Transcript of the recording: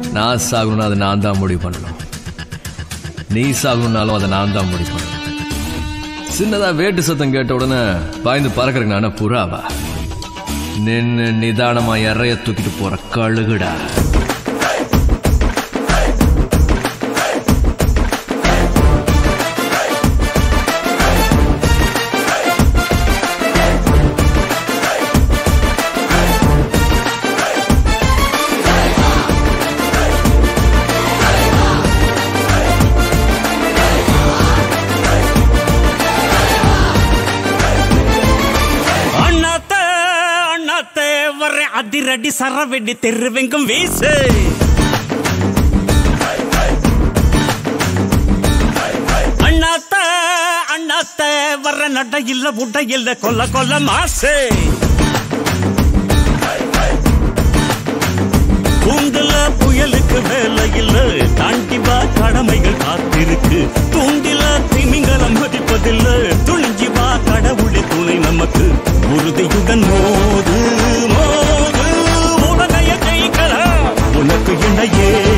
நான் சாகணும்னா அதை நான் தான் முடிவு பண்ணணும் நீ சாகணும்னாலும் அதை நான் தான் முடிவு பண்ணணும் சின்னதா வேட்டு சத்தம் கேட்ட உடனே பாய்ந்து பறக்கிறேன் நானே புறாவா நின்னு நிதானமா இறைய தூக்கிட்டு போற கழுகுடா அண்ணாத்த அண்ணாத்த வர அதிரடி சரவெடி தெருவெங்கும் வீசு அண்ணாத்த அண்ணாத்த வர நட இல்ல உட இல்ல கொல்ல கொல்ல மாசு கூண்டுல புயலுக்கு வேலை இல்ல தாண்டி வா கடமைகள் காத்திருக்கு தூண்டில திமிங்கலம் மதிப்பதில்ல துணிஞ்சி வா கடவுளே துணை நமக்கு உறுதியுடன் மோது மோது உலகைய ஜெயிக்கலாம் உனக்கு என்ன ஏ